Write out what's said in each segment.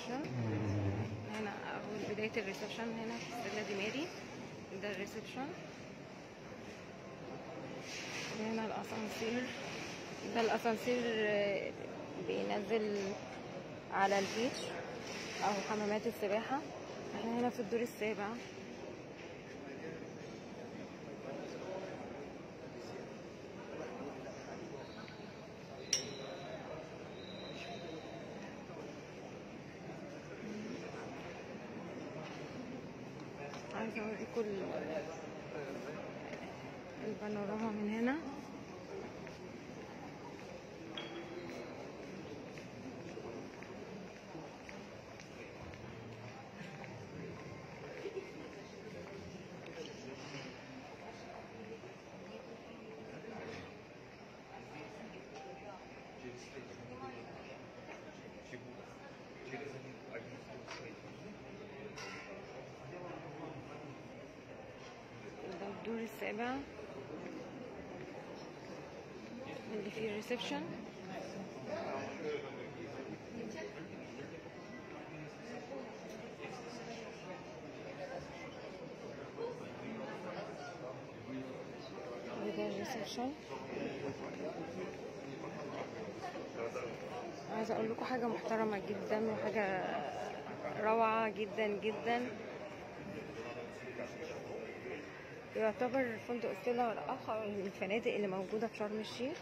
الريسبشن هنا اول بداية الريسبشن هنا في ستيلا دي ماري ده الريسبشن هنا الاسانسير ده الاسانسير آه، بينزل على البيتش او حمامات السباحة احنا هنا في الدور السابع عايزة اوريكم ال- البانوراما من هنا ده الدور السابع اللي فيه الريسبشن وده الريسبشن عايزه اقول لكم حاجه محترمه جدا وحاجه روعه جدا جدا يعتبر فندق ستيلا الآخر من الفنادق اللي موجودة في شرم الشيخ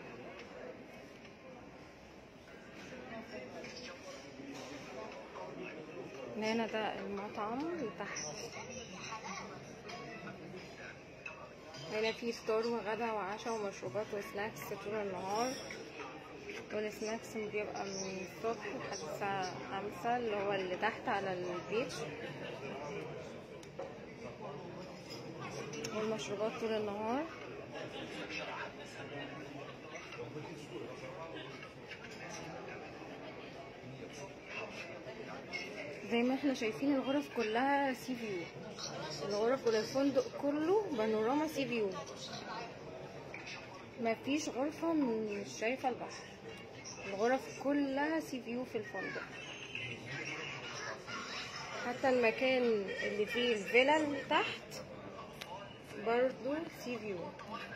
هنا ده المطعم اللي تحت هنا في فطار وغدا وعشاء ومشروبات وسناكس طول النهار والسناكس بيبقى من الصبح لحد الساعة خمسة اللي هو اللي تحت على البيتش والمشروبات طول النهار زي ما احنا شايفين الغرف كلها سي فيو الغرف والفندق كله بانوراما سي فيو مفيش غرفة مش شايفة البحر الغرف كلها سي فيو في الفندق حتى المكان اللي فيه الفيلل تحت برضو سي فيو